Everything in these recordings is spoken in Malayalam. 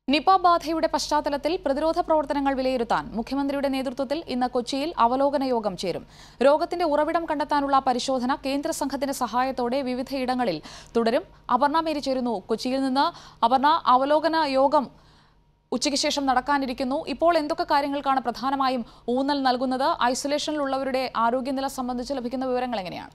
നിപ ബാധയുടെ പശ്ചാത്തലത്തിൽ പ്രതിരോധ പ്രവർത്തനങ്ങൾ വിലയിരുത്താൻ മുഖ്യമന്ത്രിയുടെ നേതൃത്വത്തിൽ ഇന്ന് കൊച്ചിയിൽ അവലോകന യോഗം ചേരും രോഗത്തിന്റെ ഉറവിടം കണ്ടെത്താനുള്ള പരിശോധന കേന്ദ്ര സംഘത്തിന്റെ സഹായത്തോടെ വിവിധയിടങ്ങളിൽ തുടരും അപർണ മേരി ചേരുന്നു കൊച്ചിയിൽ നിന്ന് അപർണ അവലോകന യോഗം ഉച്ചയ്ക്ക് ശേഷം നടക്കാനിരിക്കുന്നു ഇപ്പോൾ എന്തൊക്കെ കാര്യങ്ങൾക്കാണ് പ്രധാനമായും ഊന്നൽ നൽകുന്നത് ഐസൊലേഷനിലുള്ളവരുടെ ആരോഗ്യനില സംബന്ധിച്ച് ലഭിക്കുന്ന വിവരങ്ങൾ എങ്ങനെയാണ്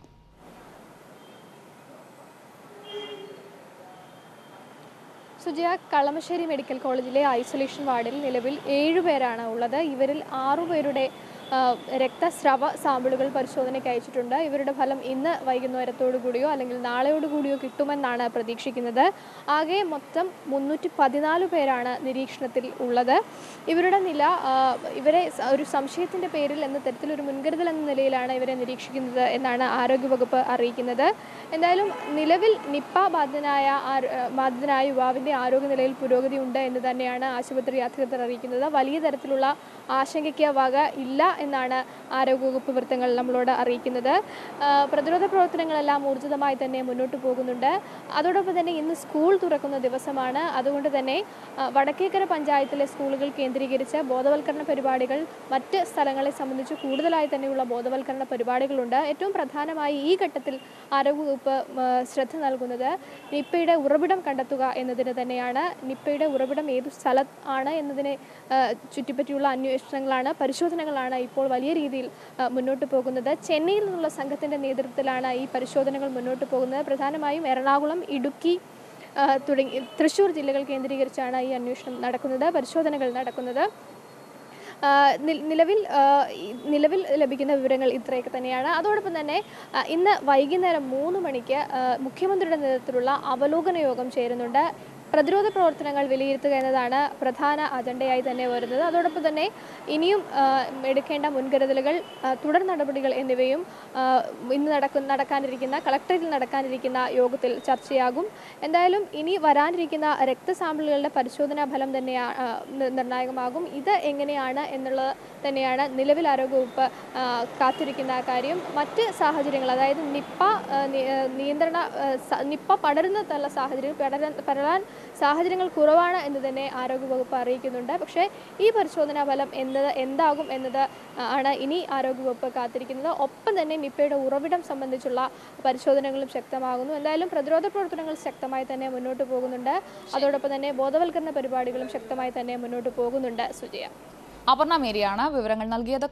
സുജയ കളമശ്ശേരി മെഡിക്കൽ കോളേജിലെ ഐസൊലേഷൻ വാർഡിൽ നിലവിൽ ഏഴുപേരാണ് ഉള്ളത് ഇവരിൽ ആറുപേരുടെ ആ, രക്തസ്രവ സാമ്പിളുകൾ പരിശോധനയ്ക്ക് അയച്ചിട്ടുണ്ട് ഇവരുടെ ഫലം ഇന്ന് വൈകുന്നേരത്തോടു കൂടിയോ അല്ലെങ്കിൽ നാളെയോട് കൂടിയോ കിട്ടുമെന്നാണ് പ്രതീക്ഷിക്കുന്നത് ആകെ മൊത്തം മുന്നൂറ്റി പതിനാല് പേരാണ് നിരീക്ഷണത്തിൽ ഉള്ളത് ഇവരുടെ നില ആ, ഇവരെ സ- ഒരു സംശയത്തിൻ്റെ പേരിൽ എന്ന തരത്തിലൊരു മുൻകരുതൽ എന്ന നിലയിലാണ് ഇവരെ നിരീക്ഷിക്കുന്നത് എന്നാണ് ആരോഗ്യവകുപ്പ് അറിയിക്കുന്നത് എന്തായാലും നിലവിൽ നിപ്പ ബാധിതനായ ആരോ- ആ, ബാധിതനായ യുവാവിൻ്റെ ആരോഗ്യനിലയിൽ പുരോഗതി ഉണ്ട് എന്ന് തന്നെയാണ് ആശുപത്രി അധികൃതർ അറിയിക്കുന്നത് വലിയ തരത്തിലുള്ള ആശങ്കയ്ക്ക് വക ഇല്ല എന്നാണ് ആരോഗ്യവകുപ്പ് വൃത്തങ്ങൾ നമ്മളോട് അറിയിക്കുന്നത് ആ, പ്രതിരോധ പ്രവർത്തനങ്ങളെല്ലാം ഊർജിതമായി തന്നെ മുന്നോട്ട് പോകുന്നുണ്ട് അതോടൊപ്പം തന്നെ ഇന്ന് സ്കൂൾ തുറക്കുന്ന ദിവസമാണ് അതുകൊണ്ട് തന്നെ ആ, വടക്കേക്കര പഞ്ചായത്തിലെ സ്കൂളുകൾ കേന്ദ്രീകരിച്ച് ബോധവൽക്കരണ പരിപാടികൾ മറ്റ് സ്ഥലങ്ങളെ സംബന്ധിച്ച് കൂടുതലായി തന്നെയുള്ള ബോധവൽക്കരണ പരിപാടികളുണ്ട് ഏറ്റവും പ്രധാനമായി ഈ ഘട്ടത്തിൽ ആരോഗ്യവകുപ്പ് ആ, ശ്രദ്ധ നൽകുന്നത് നിപ്പയുടെ ഉറവിടം കണ്ടെത്തുക എന്നതിന് തന്നെയാണ് നിപ്പയുടെ ഉറവിടം ഏതു സ്ഥലത്ത് ആണ് എന്നതിനെ ആ, ചുറ്റിപ്പറ്റിയുള്ള അന്വേഷണങ്ങളാണ് പരിശോധനകളാണ് ഇപ്പോൾ വലിയ രീതിയിൽ ആ, മുന്നോട്ട് പോകുന്നത് ചെന്നൈയിൽ നിന്നുള്ള സംഘത്തിൻ്റെ നേതൃത്വത്തിലാണ് ഈ പരിശോധനകൾ മുന്നോട്ട് പോകുന്നത് പ്രധാനമായും എറണാകുളം ഇടുക്കി ആ, തുടങ്ങി തൃശ്ശൂർ ജില്ലകൾ കേന്ദ്രീകരിച്ചാണ് ഈ അന്വേഷണം നടക്കുന്നത് പരിശോധനകൾ നടക്കുന്നത് ആ, നി- നിലവിൽ ആ, ഈ നിലവിൽ ലഭിക്കുന്ന വിവരങ്ങൾ ഇത്രയൊക്കെ തന്നെയാണ് അതോടൊപ്പം തന്നെ ആ, ഇന്ന് വൈകുന്നേരം മൂന്ന് മണിക്ക് ആ, മുഖ്യമന്ത്രിയുടെ നേതൃത്വത്തിലുള്ള അവലോകന യോഗം ചേരുന്നുണ്ട് പ്രതിരോധ പ്രവർത്തനങ്ങൾ വിലയിരുത്തുക എന്നതാണ് പ്രധാന അജണ്ടയായി തന്നെ വരുന്നത് അതോടൊപ്പം തന്നെ ഇനിയും ആ, എടുക്കേണ്ട മുൻകരുതലുകൾ ആ, തുടർ നടപടികൾ എന്നിവയും ആ, ഇന്ന് നടക്കുന്ന നടക്കാനിരിക്കുന്ന കളക്ടറേറ്റിൽ നടക്കാനിരിക്കുന്ന യോഗത്തിൽ ചർച്ചയാകും എന്തായാലും ഇനി വരാനിരിക്കുന്ന രക്തസാമ്പിളുകളുടെ പരിശോധനാ ഫലം തന്നെ നിർണായകമാകും ഇത് എങ്ങനെയാണ് എന്നുള്ളത് തന്നെയാണ് നിലവിൽ ആരോഗ്യവകുപ്പ് ആ, കാത്തിരിക്കുന്ന കാര്യം മറ്റ് സാഹചര്യങ്ങൾ അതായത് നിപ്പ ആ, നി- ആ, നിയന്ത്രണ ആ, സ- നിപ്പ പടരുന്ന സാഹചര്യം പടരാൻ പടരാൻ സാഹചര്യങ്ങൾ കുറവാണ് എന്ന് തന്നെ ആരോഗ്യവകുപ്പ് അറിയിക്കുന്നുണ്ട് പക്ഷേ ഈ പരിശോധനാ ഫലം എന്നത് എന്താകും എന്നത് ആണ് ഇനി ആരോഗ്യവകുപ്പ് കാത്തിരിക്കുന്നത് ഒപ്പം തന്നെ നിപ്പയുടെ ഉറവിടം സംബന്ധിച്ചുള്ള പരിശോധനകളും ശക്തമാകുന്നു എന്തായാലും പ്രതിരോധ പ്രവർത്തനങ്ങൾ ശക്തമായി തന്നെ മുന്നോട്ട് പോകുന്നുണ്ട് അതോടൊപ്പം തന്നെ ബോധവൽക്കരണ പരിപാടികളും ശക്തമായി തന്നെ മുന്നോട്ട് പോകുന്നുണ്ട് സുജയ അപർണ മേരിയാണ് വിവരങ്ങൾ നൽകിയത്